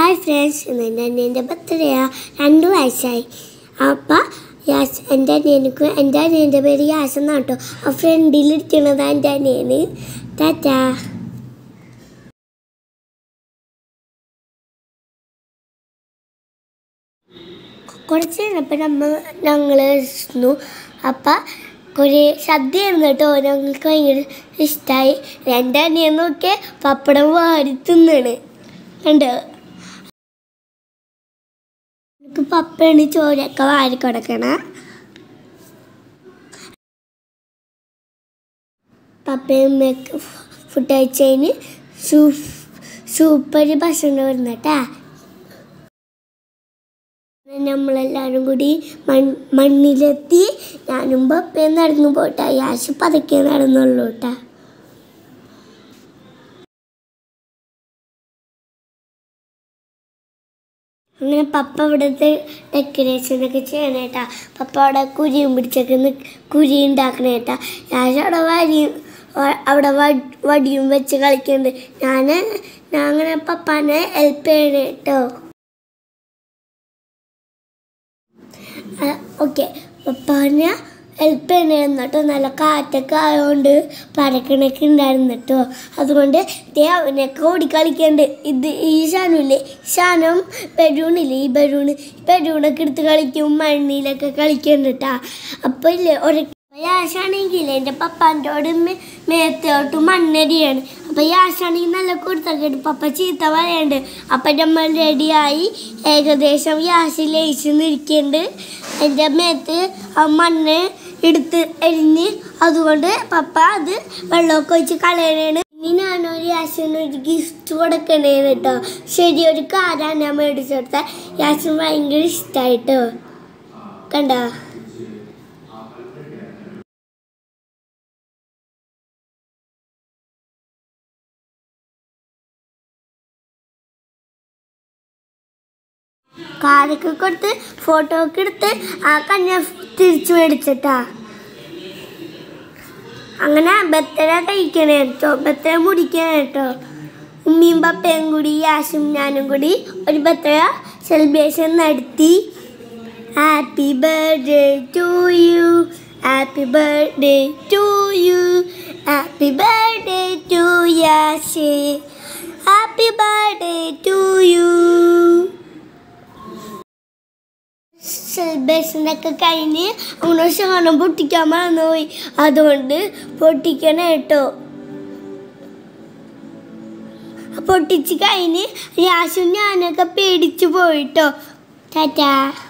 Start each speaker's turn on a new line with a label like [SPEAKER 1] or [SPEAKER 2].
[SPEAKER 1] hi friends ഇന്ന് എൻ്റെ അനിയൻ്റെ ബർത്ത്ഡേയാ രണ്ട് വയസ്സായി അപ്പം യാസ് എൻ്റെ അനിയനക്ക് എൻ്റെ അനിയൻ്റെ പേര് യാസ് എന്നാണ് കേട്ടോ ആ ഫ്രണ്ടിലിരിക്കണത് എൻ്റെ അനിയന് ടാറ്റാ കുറച്ച് കഴിഞ്ഞപ്പോൾ നമ്മൾ ഞങ്ങൾ ഇരുന്നു അപ്പം കുറേ ശബ്ദമായിരുന്നു കേട്ടോ ഞങ്ങൾക്ക് ഭയങ്കര ഇഷ്ടമായി എൻ്റെ അനിയൻ നോക്കിയ പപ്പടം വാരി തിന്നാണ് കണ്ടോ എനിക്ക് പപ്പയാണ് ചോരൊക്കെ വാരി കൊടുക്കണ പപ്പയും അമ്മയൊക്കെ ഫുഡ് കഴിച്ചതിന് സൂപ്പർ ഭക്ഷണം വരുന്നട്ടാ നമ്മളെല്ലാവരും കൂടി മൺ മണ്ണിലെത്തി ഞാനും പപ്പയും നടന്നു പോട്ടാ യാശ് പതുക്കെ നടന്നുള്ളൂ കേട്ടാ അങ്ങനെ പപ്പ ഇവിടുത്തെ ഡെക്കറേഷൻ ഒക്കെ ചെയ്യണേട്ടാ പപ്പ അവിടെ കുരിയും പിടിച്ചൊക്കെ നി- കുരി ഉണ്ടാക്കണേട്ടാ യാശ് അവിടെ വരിയും വ- അവിടെ വ- വടിയും വെച്ച് കളിക്കുന്നുണ്ട് ഞാൻ ഞാൻ അങ്ങനെ പപ്പാനെ ഹെൽപ്പ് ചെയ്യണേ കേട്ടോ ഓക്കെ പപ്പാനെ ഹെൽപ്പ് ചെയ്യണമായിരുന്നു കേട്ടോ നല്ല കാറ്റൊക്കെ ആയതുകൊണ്ട് പരക്കണൊക്കെ ഉണ്ടായിരുന്നു കേട്ടോ അതുകൊണ്ട് ദേ അവനൊക്കെ ഓടിക്കളിക്കണ്ട് ഇത് ഈ ഷാനുല്ലേ ഷാനും ബലൂണില്ലേ ഈ ബലൂണ് ഈ ബലൂണൊക്കെ എടുത്ത് കളിക്കും മണ്ണിലൊക്കെ കളിക്കുന്നുണ്ട് കേട്ടാ അപ്പോൾ ഇല്ലേ ഒരു യാശാണെങ്കിൽ എൻ്റെ പപ്പാൻ്റോട് മേത്തോട്ട് മണ്ണരിയാണ് അപ്പോൾ യാശാണെങ്കിൽ നല്ല കൊടുത്തൊക്കെ ഇട്ട് പപ്പ ചീത്ത പറയണ്ട് അപ്പം നമ്മൾ റെഡിയായി ഏകദേശം യാശി ലയിച്ച് നിൽക്കുന്നുണ്ട് എൻ്റെ മേത്ത് ആ മണ്ണ് എടുത്ത് എരിഞ്ഞ് അതുകൊണ്ട് പപ്പ അത് വെള്ളമൊക്കെ ഒഴിച്ച് കളയണേണ് ഇനി ഞാനൊരു യാശിന് ഒരു ഗിഫ്റ്റ് കൊടുക്കണേന്ന് കേട്ടോ ശരി ഒരു കാറാണ് ഞാൻ മേടിച്ചു കൊടുത്ത യാശിന് ഭയങ്കര ഇഷ്ടമായിട്ടോ കണ്ടോ കാറൊക്കെ കൊടുത്ത് ഫോട്ടോ ഒക്കെ എടുത്ത് ആ കഞ്ഞ തിരിച്ചു മേടിച്ചിട്ടാ അങ്ങനെ ബത്തര കഴിക്കണേ കേട്ടോ ബത്തര മുടിക്കണേ കേട്ടോ ഉമ്മിയും പപ്പയും കൂടി യാസും ഞാനും കൂടി ഒരു ബത്തര സെലിബ്രേഷൻ നടത്തി happy birthday to you happy birthday to you happy birthday to യാഷേ ഹാപ്പി ബർത്ത്ഡേ ടു യു സെലിബ്രേഷനൊക്കെ കഴിഞ്ഞ് അങ്ങനെ ശകലം പൊട്ടിക്കാൻ മറന്നുപോയി അതുകൊണ്ട് പൊട്ടിക്കണം കേട്ടോ പൊട്ടിച്ച് കഴിഞ്ഞ് യാസും ഞാനൊക്കെ പേടിച്ചു പോയിട്ടോ ടാറ്റാ